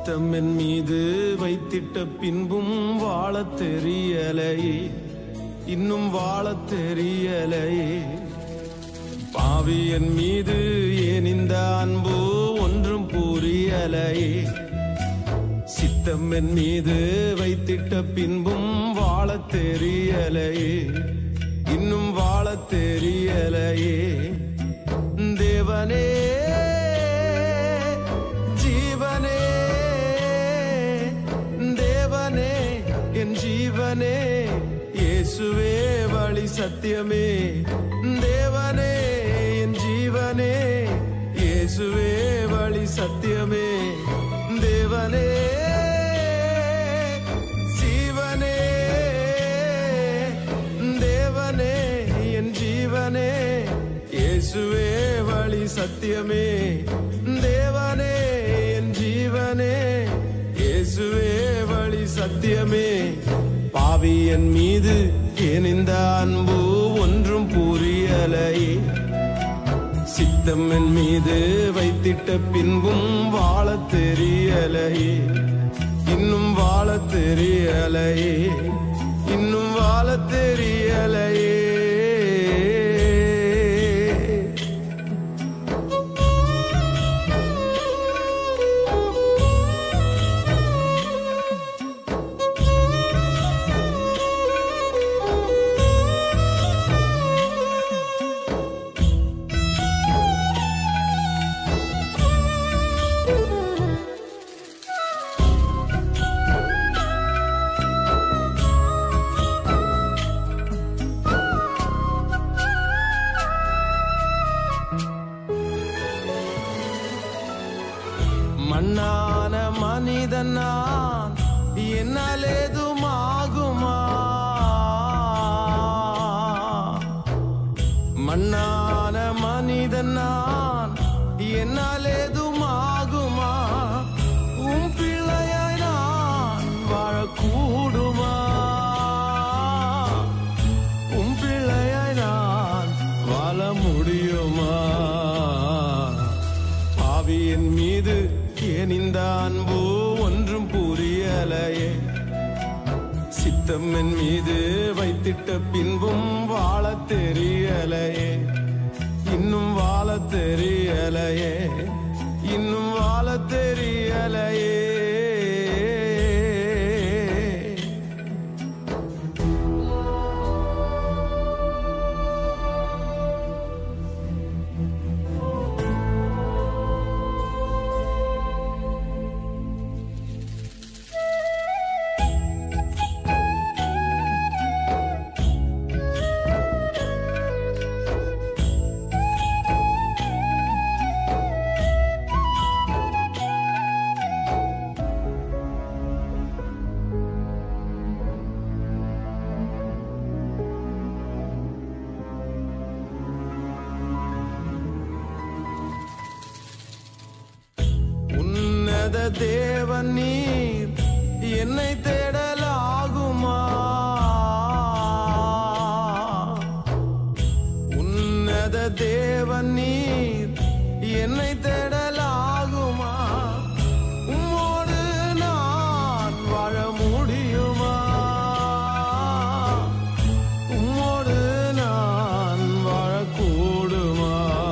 சித்தம் என் மீது வைத்திட்ட பின்பும் வாழத் தெரியலையே இன்னும் வாழத் தெரியலையே பாவி என் மீது ஏன் இந்த அன்பு ஒன்றும் புரியலையே சித்தம் என் மீது வைத்திட்ட பின்பும் வாழத் தெரியலையே இன்னும் வாழத் தெரியலையே தேவனே ஜீவனே தேவனே என் ஜீவனே இயேசுவே வழி சத்தியமே தேவனே என் ஜீவனே இயேசுவே வழி சத்தியமே தேவனே ஜீவனே தேவனே என் ஜீவனே இயேசுவே வழி சத்தியமே தேவனே என் ஜீவனே இயேசுவே வழி சத்தியமே பாவி என் மீது ஏன் இந்த அன்பு ஒன்றும் புரியலையே சித்தம் என் மீது வைத்திட்ட பின்பும் வாழத் தெரியலையே இன்னும் வாழத் தெரியலையே இன்னும் வாழத் தெரியலையே மண்ணான மனிதன் நான் என்னால் ஏதுமாகுமா மண்ணான மனிதன் நான் என்னால் ஏதுமாகுமா உன் பிள்ளையாய் நான் வாழக்கூடுமா உன் பிள்ளையாய் நான் வாழ முடியுமா ஆவியின் மீது ஏன் இந்த அன்பு ஒன்றும் புரியலையே சித்தம் என் மீது வைத்திட்ட பின்பும் வாழத் தெரியலையே இன்னும் வாழத் தெரியலையே இன்னும் வாழத் தெரியலையே உன்னத தேவன் நீர் என்னை தேடலாகுமா உன்னத தேவன் நீர் என்னை தேடலாகுமா உம்மோடு நான் வாழ முடியுமா உம்மோடு நான் வாழக்கூடுமா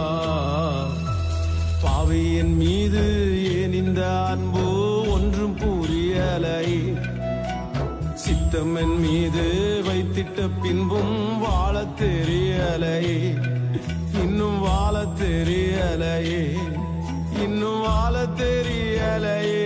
பாவியின் மீது ஏன் இந்த அன்பு ஒன்றும் புரியலை சித்தம் என் மீது வைத்திட்ட பின்பும் வாழத் தெரியலையே இன்னும் வாழத் தெரியலையே இன்னும் வாழத் தெரியலையே